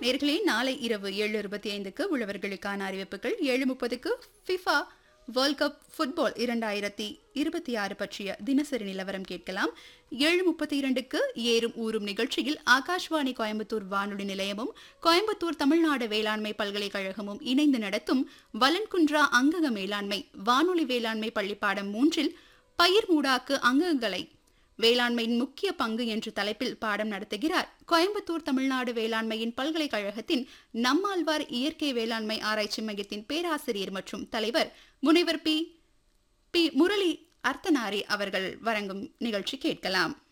நேர்களே நாளை இரவு ஏழு இருபத்தி ஐந்துக்கு உழவர்களுக்கான அறிவிப்புகள் ஏழு முப்பதுக்கு ஃபிஃபா வேர்ல்ட் கப் ஃபுட்பால் இரண்டாயிரத்தி இருபத்தி ஆறு பற்றிய தினசரி நிலவரம் கேட்கலாம் ஏழு முப்பத்தி இரண்டுக்கு ஏறும் ஊறும் நிகழ்ச்சியில் ஆகாஷ்வாணி கோயம்புத்தூர் வானொலி நிலையமும் கோயம்புத்தூர் தமிழ்நாடு வேளாண்மை பல்கலைக்கழகமும் இணைந்து நடத்தும் வலன்குன்றா அங்கக மேலாண்மை வானொலி வேளாண்மை பள்ளிப்பாடம் மூன்றில் பயிர் மூடாக்கு அங்கங்களை வேளாண்மையின் முக்கிய பங்கு என்ற தலைப்பில் பாடம் நடத்துகிறார் கோயம்புத்தூர் தமிழ்நாடு வேளாண்மையின் பல்கலைக்கழகத்தின் நம்மாழ்வார் இயற்கை வேளாண்மை ஆராய்ச்சி மையத்தின் பேராசிரியர் மற்றும் தலைவர் முனைவர் பி பி முரளி அர்த்தனாரி அவர்கள் வழங்கும் நிகழ்ச்சி கேட்கலாம்